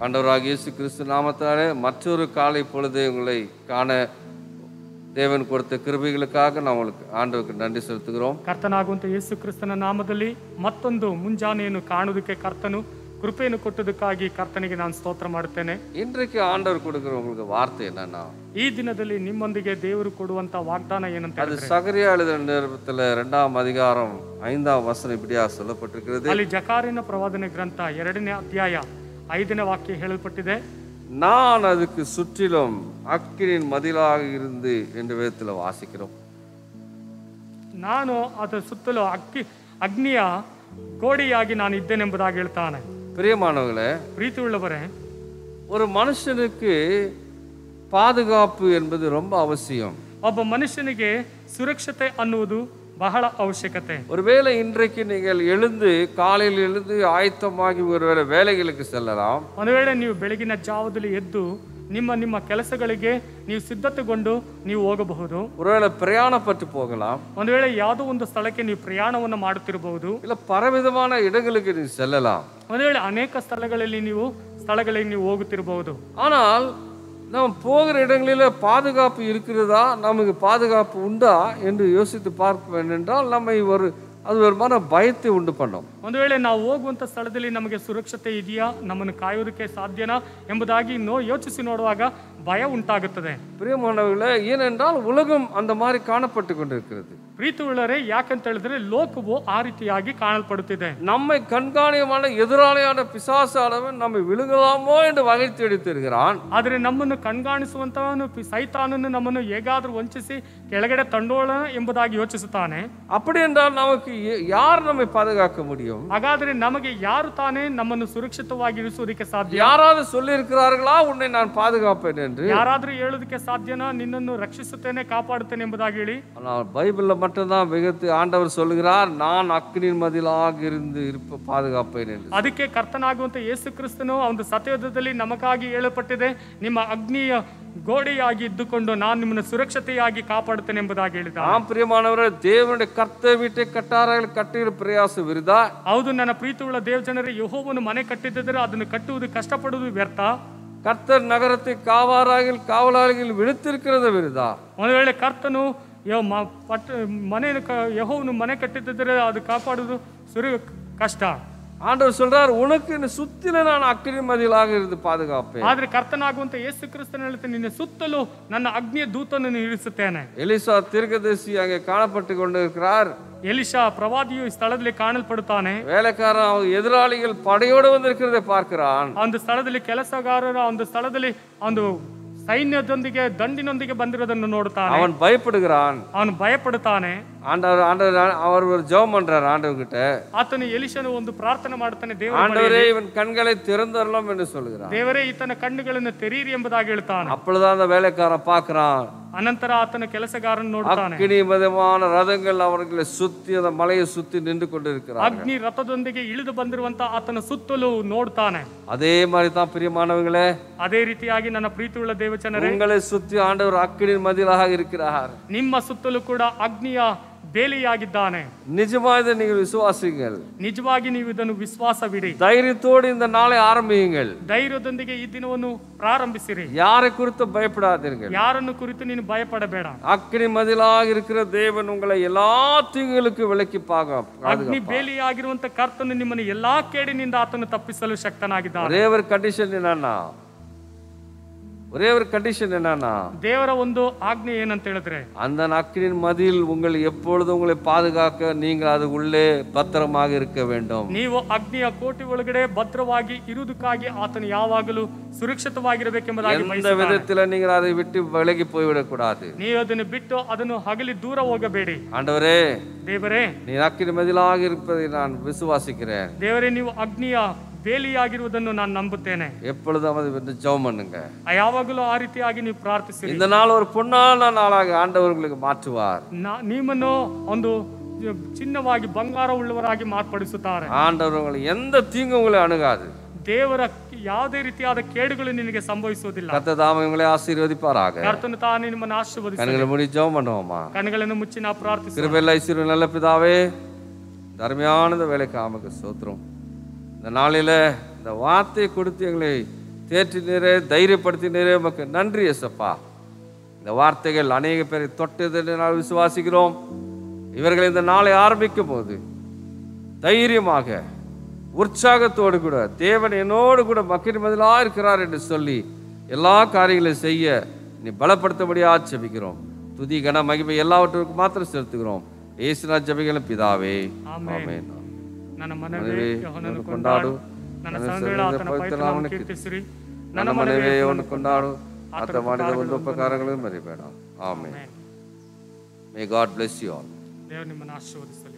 ஆண்டவராக இயேசு கிறிஸ்து நாமத்தாலே மற்றொரு காலை பொழுது உங்களை காண தேவன் கொடுத்த கிருபைகளுக்காக நான் உங்களுக்கு ஆண்டவருக்கு நன்றி செலுத்துகிறோம் ಕರ್ತನಾಗುವಂತ ಯೇಸು ಕ್ರಿಸ್ತನ ನಾಮದಲ್ಲಿ ಮತ್ತೊಂದು ಮುಂಜಾನೆಯನ್ನು ಕಾಣುವುದಕ್ಕೆ ಕರ್ತನು ಕೃಪೆಯನ್ನು ಕೊಟ್ಟದಕ್ಕಾಗಿ ಕರ್ತನಿಗೆ ನಾನು ಸ್ತೋತ್ರ ಮಾಡುತ್ತೇನೆ இன்றைக்கு ஆண்டவர் கொடுக்குற உங்களுக்கு வார்த்தை என்னன்னா ಈ ದಿನದಲ್ಲಿ ನಿಮ್ಮೊಂದಿಗೆ ದೇವರು ಕೊಡುವಂತ ವಾಗ್ದಾನ ಏನಂತ அது ಹೇಳಿದ್ರೆ சகரியா எழுதின நிருபத்தில் ரெண்டாம் அதிகாரம் ஐந்தாம் வசனம் இப்படியா சொல்லப்பட்டிருக்கிறது ಅಲ್ಲಿ ಜಕಾರಿನ ಪ್ರವಾದನೆ ಗ್ರಂಥ ಎರಡನೇ ಅಧ್ಯಾಯ ಐದನೇ ವಾಕ್ಯ ಹೇಳಲ್ಪಟ್ಟಿದೆ நான் அதுக்கு சுற்றிலும் அக்கினின் மதிலாக இருந்து என்று விதத்தில் வாசிக்கிறோம் ನಾನು ಅದರ ಸುತ್ತಲೂ ಅಕ್ಕಿ ಅಗ್ನಿಯ ಗೋಡೆಯಾಗಿ ನಾನು ಇದ್ದೇನೆಂಬುದಾಗಿ ಹೇಳ್ತಾನೆ பிரியமானவர்களே ಪ್ರೀತಿಯುಳ್ಳವರೇ ஒரு மனுஷனுக்கு பாதுகாப்பு என்பது ரொம்ப அவசியம் ಒಬ್ಬ ಮನುಷ್ಯನಿಗೆ ಸುರಕ್ಷತೆ ಅನ್ನುವುದು ಬಹಳ ಅವಶ್ಯಕತೆ ஒருவேளை இன்றைக்கு நீங்கள் எழுந்து காலையில் எழுந்து ஆயத்தமாகி ஒருவேளை வேலைகளுக்கு செல்லலாம் ಒಂದು ವೇಳೆ ನೀವು ಬೆಳಗಿನ ಜಾವದಲ್ಲಿ ಎದ್ದು ನಿಮ್ಮ ನಿಮ್ಮ ಕೆಲಸಗಳಿಗೆ ನೀವು ಸಿದ್ಧತೆಗೊಂಡು ನೀವು ಹೋಗಬಹುದು ஒருவேளை பிரயாணப்பட்டு போகலாம் ಒಂದು ವೇಳೆ ಯಾವುದೋ ಒಂದು ಸ್ಥಳಕ್ಕೆ ನೀವು ಪ್ರಯಾಣವನ್ನು ಮಾಡುತ್ತಿರಬಹುದು இல்லை பலவிதமான இடங்களுக்கு நீ செல்லலாம் ಒಂದು ವೇಳೆ ಅನೇಕ ಸ್ಥಳಗಳಲ್ಲಿ ನೀವು ಸ್ಥಳಗಳಿಗೆ ನೀವು ಹೋಗುತ್ತಿರಬಹುದು ஆனால் நாம் போகிற இடங்களில் பாதுகாப்பு இருக்கிறதா நமக்கு பாதுகாப்பு உண்டா என்று யோசித்து பார்க்க வேண்டும் என்றால் நம்மை ஒரு அது ஒரு மன பயத்தை உண்டு பண்ணும் ಒಂದು ವೇಳೆ ನಾವು ಹೋಗುವಂತ ಸ್ಥಳದಲ್ಲಿ ನಮಗೆ ಸುರಕ್ಷತೆ ಇದೆಯಾ ನಮ್ಮನ್ನು ಕಾಯೋದಕ್ಕೆ ಸಾಧ್ಯನಾ ಎಂಬುದಾಗಿ ನೋ ಯೋಚಿಸಿ ನೋಡುವಾಗ ಭಯ ಉಂಟಾಗುತ್ತದೆ பிரியமானவர்களே ஏனென்றால் உலகம் அந்த மாதிரி காணப்பட்டு கொண்டிருக்கிறது ಪ್ರೀತಿ ಉಳ್ಳರೆ ಯಾಕಂತ ಹೇಳಿದ್ರೆ ಲೋಕವು ಆ ರೀತಿಯಾಗಿ ಕಾಣಲ್ಪಡುತ್ತಿದೆ நம்மை கண்காணியமான எதிராளியான பிசாசானவன் நம்மை விழுகலாமோ என்று வகை தேடி தருகிறான் ಆದರೆ ನಮ್ಮನ್ನು ಕಣ್ಗಾಣಿಸುವಂತವನು ಪಿ- ಸೈತಾನನು ನಮ್ಮನ್ನು ಹೇಗಾದ್ರೂ ವಂಚಿಸಿ ಕೆಳಗಡೆ ತಂಡೋಳ ಎಂಬುದಾಗಿ ಯೋಚಿಸುತ್ತಾನೆ அப்படி என்றால் நமக்கு ய- யார் நம்மை பாதுகாக்க முடியும் ಹಾಗಾದ್ರೆ ನಮಗೆ ಯಾರು ತಾನೇ ನಮ್ಮನ್ನು ಸುರಕ್ಷಿತವಾಗಿ ಇರಿಸುವುದಕ್ಕೆ ಸಾಧ್ಯ யாராவது சொல்லியிருக்கிறார்களா உன்னை நான் பாதுகாப்பேன் என்று ಯಾರಾದ್ರೂ ಹೇಳೋದಕ್ಕೆ ಸಾಧ್ಯನಾ ನಿನ್ನನ್ನು ರಕ್ಷಿಸುತ್ತೇನೆ ಕಾಪಾಡುತ್ತೇನೆ ಎಂಬುದಾಗಿ ಹೇಳಿ ஆனால் பைபிளில் மட்டும்தான் மிகத்து ஆண்டவர் சொல்லுகிறார் நான் அக்னியின் மதிலாக இருந்து இருப்ப பாதுகாப்பேன் என்று ಅದಕ್ಕೆ ಕರ್ತನಾಗುವಂತ ಯೇಸು ಕ್ರಿಸ್ತನು ಒಂದು ಸತ್ಯಯುಗದಲ್ಲಿ ನಮಗಾಗಿ ಹೇಳಲ್ಪಟ್ಟಿದೆ ನಿಮ್ಮ ಅಗ್ನಿಯ ಗೋಡೆಯಾಗಿ ಇದ್ದುಕೊಂಡು ನಾನು ನಿಮ್ಮನ್ನು ಸುರಕ್ಷತೆಯಾಗಿ ಕಾಪಾಡುತ್ತೇನೆ ಎಂಬುದಾಗಿ ಹೇಳಿದ ஆம் பிரியமானவரே தேவனுடைய கர்த்த வீட்டை கட்டார்கள் கட்டுகிற பிரயாசம் விருதா ಹೌದು ನನ್ನ ಪ್ರೀತಿಯುಳ್ಳ ದೇವಜನರೇ ಯಹೋವನು ಮನೆ ಕಟ್ಟಿದ್ದರೆ ಅದನ್ನು ಕಟ್ಟುವುದು ಕಷ್ಟಪಡುವುದು ವ್ಯರ್ಥ கர்த்தர் நகரத்தை காவாராகில் காவலாளிகள் விழுத்திருக்கிறது விருதா ಒಂದು ವೇಳೆ ಕರ್ತನು ಯ- ಮ- ಪಟ್ ಮನೆಯನ್ನು ಕ ಯಹೋವನು ಮನೆ ಕಟ್ಟಿದ್ದರೆ ಅದು ಕಾಪಾಡುವುದು ಸುರು ಕಷ್ಟ ஆண்டவர் சொல்றார் உனக்கு என்னை சுத்தில நான் அக்னி மதிலாக இருந்து பாதுகாப்பேன் ಆದ್ರೆ ಕರ್ತನಾಗುವಂತ ಯೇಸು ಕ್ರಿಸ್ತನ ಹೇಳ್ತಾನೆ ನಿನ್ನ ಸುತ್ತಲೂ ನನ್ನ ಅಗ್ನಿಯ ದೂತನನ್ನು ಇರಿಸುತ್ತೇನೆ எலிசா தீர்க்கதரிசி அங்கே காணப்பட்டு கொண்டிருக்கிறார் ಎಲಿಶಾ ಪ್ರವಾದಿಯು ಈ ಸ್ಥಳದಲ್ಲಿ ಕಾಣಲ್ಪಡುತ್ತಾನೆ வேலைக்காரன் அவங்க எதிராளிகள் படையோடு வந்திருக்கிறதை பார்க்கிறான் ಆ ಒಂದು ಸ್ಥಳದಲ್ಲಿ ಕೆಲಸಗಾರರ ಆ ಒಂದು ಸ್ಥಳದಲ್ಲಿ ಒಂದು ಸೈನ್ಯದೊಂದಿಗೆ ದಂಡಿನೊಂದಿಗೆ ಬಂದಿರೋದನ್ನು ನೋಡುತ್ತಾನೆ அவன் பயப்படுகிறான் ಅವನು ಭಯಪಡುತ್ತಾನೆ ஆண்டவர் ஆண்டவர் அவர் ஒரு ஜெபம் பண்றார் ஆண்டவர்கிட்ட ಆತನು ಎಲಿಶನು ಒಂದು ಪ್ರಾರ್ಥನೆ ಮಾಡುತ್ತಾನೆ ದೇವರ ஆண்டவரே இவன் கண்களை திறந்தரலாம் என்று சொல்கிறான் ದೇವರೇ ಈತನ ಕಣ್ಣುಗಳನ್ನು ತೆರೀರಿ ಎಂಬುದಾಗಿ ಹೇಳ್ತಾನೆ அப்பொழுதுதான் அந்த வேலைக்காரன் பார்க்கிறான் ಅನಂತರ ಆತನ ಕೆಲಸಗಾರನ ನೋಡುತ್ತಾನೆ அக்கினி விதமான ரதங்கள் அவர்களை சுத்தி அந்த மலையை சுத்தி நின்று கொண்டிருக்கிறார் ಅಗ್ನಿ ರಥದೊಂದಿಗೆ ಇಳಿದು ಬಂದಿರುವಂತ ಆತನ ಸುತ್ತಲೂ ನೋಡ್ತಾನೆ அதே மாதிரி தான் பிரியமானவங்களே ಅದೇ ರೀತಿಯಾಗಿ ನನ್ನ ಪ್ರೀತಿಯುಳ್ಳ ದೇವಚನರೇ உங்களை சுத்தி ஆண்டவர் அக்கினின் மதிலாக இருக்கிறார் ನಿಮ್ಮ ಸುತ್ತಲೂ ಕೂಡ ಅಗ್ನಿಯ ಬೇಲಿಯಾಗಿದ್ದಾನೆ நிஜமா இதை நீங்கள் விசுவாசிங்கள் ನಿಜವಾಗಿ ನೀವು ಇದನ್ನು ವಿಶ್ವಾಸವಿಡಿ தைரியத்தோடு இந்த நாளை ஆரம்பியுங்கள் ಧೈರ್ಯದೊಂದಿಗೆ ಈ ದಿನವನ್ನು ಪ್ರಾರಂಭಿಸಿರಿ யாரை குறித்து பயப்படாதீர்கள் ಯಾರನ್ನು ಕುರಿತು ನೀನು ಭಯಪಡಬೇಡ அக்கினி மதிலாக இருக்கிற தேவன் உங்களை எல்லா தீங்குகளுக்கும் விலக்கி பாக ಅಗ್ನಿ ಬೇಲಿಯಾಗಿರುವಂತ ಕರ್ತನು ನಿಮ್ಮನ್ನು ಎಲ್ಲಾ ಕೇಡಿನಿಂದ ಆತನು ತಪ್ಪಿಸಲು ಶಕ್ತನಾಗಿದ್ದಾನೆ ஒரே ஒரு கண்டிஷன் என்னன்னா ஒரே ஒரு கண்டிஷன் என்னன்னா ದೇವರ ಒಂದು ಆಜ್ಞೆ ಏನಂತ ಹೇಳಿದ್ರೆ அந்த அக்கினின் மதில் உங்கள் எப்பொழுதும் உங்களை பாதுகாக்க நீங்கள் அது உள்ளே பத்திரமாக இருக்க வேண்டும் ನೀವು ಅಗ್ನಿಯ ಕೋಟಿ ಒಳಗಡೆ ಭದ್ರವಾಗಿ ಇರುವುದಕ್ಕಾಗಿ ಆತನು ಯಾವಾಗಲೂ ಸುರಕ್ಷಿತವಾಗಿರಬೇಕೆಂಬುದಾಗಿ எந்த ಬಯಸುತ್ತಾನೆ விதத்துல நீங்கள் அதை விட்டு விலகி போய்விடக் கூடாது ನೀವು ಅದನ್ನು ಬಿಟ್ಟು ಅದನ್ನು ಹಗಲಿ ದೂರ ಹೋಗಬೇಡಿ ஆண்டவரே ದೇವರೇ நீ அக்கினி மதிலாக இருப்பதை நான் விசுவாசிக்கிறேன் ದೇವರೇ ನೀವು ಅಗ್ನಿಯ ಬೇಲಿಯಾಗಿರುವುದನ್ನು ನಾನು ನಂಬುತ್ತೇನೆ எப்பொழுதும் அதை வந்து ஜெபம் பண்ணுங்க ಆ ಯಾವಾಗಲೂ ಆ ರೀತಿಯಾಗಿ ನೀವು ಪ್ರಾರ್ಥಿಸಿರಿ இந்த நாள் ஒரு பொன்னான நாளாக ஆண்டவர் உங்களுக்கு மாற்றுவார் ನಾ- ನಿಮ್ಮನ್ನು ಒಂದು ಚಿನ್ನವಾಗಿ ಬಂಗಾರ ಉಳ್ಳವರಾಗಿ ಮಾರ್ಪಡಿಸುತ್ತಾರೆ ஆண்டவர் உங்களை எந்த தீங்கும் உங்களை அணுகாது ದೇವರ ಯಾವುದೇ ರೀತಿಯಾದ ಕೇಡುಗಳು ನಿನಗೆ ಸಂಭವಿಸುವುದಿಲ್ಲ கத்த தாம உங்களை ஆசீர்வதிப்பாராக ಕರ್ತನು ತಾನೇ ನಿಮ್ಮನ್ನು ಆಶೀರ್ವದಿಸಿ கண்களை முடி ஜெபம் பண்ணுவோமா ಕಣ್ಣುಗಳನ್ನು ಮುಚ್ಚಿ ನಾವು ಪ್ರಾರ್ಥಿಸಿ கிருபையில் ஐஸ்வர்யம் நல்ல பிதாவே தர்மையான இந்த வேலைக்கு ஆமக்கு சோத்திரம் இந்த நாளில் இந்த வார்த்தையை கொடுத்து எங்களை தேற்றினீரே தைரியப்படுத்தினீரே உமக்கு நன்றி எசப்பா இந்த வார்த்தைகள் அநேக பேரை தொட்டது என்று நான் விசுவாசிக்கிறோம் இவர்கள் இந்த நாளை ஆரம்பிக்கும் போது தைரியமாக உற்சாகத்தோடு கூட தேவன் என்னோடு கூட மக்கள் பதிலாக இருக்கிறார் என்று சொல்லி எல்லா காரியங்களையும் செய்ய நீ பலப்படுத்தபடியா ஜெபிக்கிறோம் துதி கன மகிமை எல்லாவற்றுக்கும் மாத்திரம் செலுத்துகிறோம் ஏசுனா ஜெபிகளும் பிதாவே ಆಮೇನ್. ஆமென் ನನ್ನ ಮನವೇ ಮನವೇ ಯೆಹೋವನನ್ನು ಯೆಹೋವನನ್ನು ಕೊಂಡಾಡು ಕೊಂಡಾಡು. ನನ್ನ ನನ್ನ ಸಂಗಡ ಸಂಗಡ ಆತನ ಪವಿತ್ರ ಪವಿತ್ರ ನಾಮವನ್ನು ನಾಮವನ್ನು ಕೀರ್ತಿಸಿರಿ ನನ್ನ ಮನವೇ ಅವನು ಕೊಂಡಾಡು ಆತ ಮಾಡಿದ ಒಂದು ಉಪಕಾರಗಳನ್ನು ಮರಿಬೇಡ amen amen. May God bless you all ದೇವರು ನಿಮ್ಮನ್ನು ಆಶೀರ್ವದಿಸಲಿ